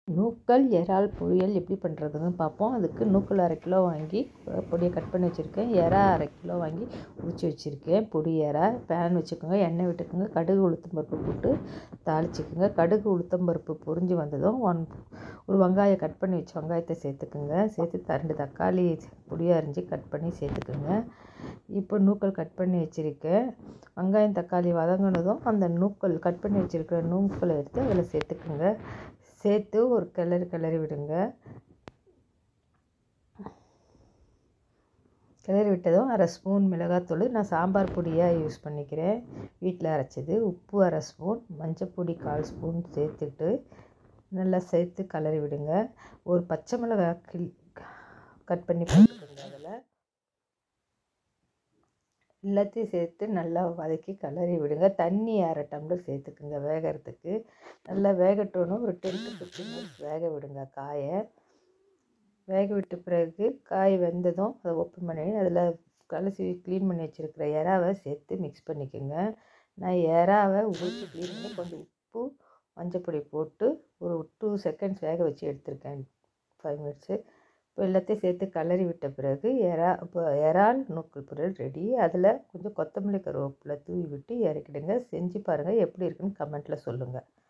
நூக்கல் இறால் பொரியல் எப்படி பண்ணுறதுன்னு பார்ப்போம் அதுக்கு நூக்கல் அரை கிலோ வாங்கி பொடியை கட் பண்ணி வச்சுருக்கேன் எறா அரை கிலோ வாங்கி உரித்து வச்சுருக்கேன் பொடி எறா பேன் வச்சுக்கோங்க எண்ணெய் விட்டுக்கோங்க கடுகு உளுத்தம் பருப்பு போட்டு தாளிச்சிக்கோங்க கடுகு உளுத்தம் பருப்பு பொரிஞ்சு வந்ததும் ஒன் ஒரு வெங்காயம் கட் பண்ணி வச்ச வெங்காயத்தை சேர்த்துக்குங்க சேர்த்து ரெண்டு தக்காளி பொடியாக அரிஞ்சு கட் பண்ணி சேர்த்துக்குங்க இப்போ நூக்கல் கட் பண்ணி வச்சுருக்கேன் வெங்காயம் தக்காளி வதங்கினதும் அந்த நூக்கல் கட் பண்ணி வச்சுருக்கிற நூக்கலை எடுத்து அதில் சேர்த்துக்குங்க சேர்த்து ஒரு கிளறி கிளறி விடுங்க கிளறி விட்டதும் அரை ஸ்பூன் மிளகாத்தூள் நான் சாம்பார் பொடியாக யூஸ் பண்ணிக்கிறேன் வீட்டில் அரைச்சது உப்பு அரை ஸ்பூன் மஞ்சப்பொடி கால் ஸ்பூன் சேர்த்துட்டு நல்லா சேர்த்து கிளறி விடுங்க ஒரு பச்சை மிளகா கிள் கட் பண்ணி போட்டுக்கோங்க அதில் எல்லாத்தையும் சேர்த்து நல்லா வதக்கி கிளறி விடுங்க தண்ணி அரை டம்ளர் சேர்த்துக்குங்க வேகிறதுக்கு நல்லா வேகட்டணும் ஒரு டென் டு ஃபிஃப்டீன் மினிட்ஸ் வேக விடுங்க காயை வேக விட்ட பிறகு காய் வெந்ததும் அதை ஓப்பன் பண்ணி அதில் கலசி க்ளீன் பண்ணி வச்சுருக்கிற எறாவை சேர்த்து மிக்ஸ் பண்ணிக்கோங்க நான் எறாவை ஊற்றி க்ளீன் பண்ணி கொஞ்சம் உப்பு மஞ்சப்பொடி போட்டு ஒரு டூ செகண்ட்ஸ் வேக வச்சு எடுத்திருக்கேன் ஃபைவ் மினிட்ஸு இப்போ எல்லாத்தையும் சேர்த்து கிளறி விட்ட பிறகு எறா இப்போ எறால் நூக்கல் பொரியல் ரெடி அதில் கொஞ்சம் கொத்தமல்லி கருவேப்பிலை தூவி விட்டு இறக்கிடுங்க செஞ்சு பாருங்கள் எப்படி இருக்குன்னு கமெண்ட்டில் சொல்லுங்கள்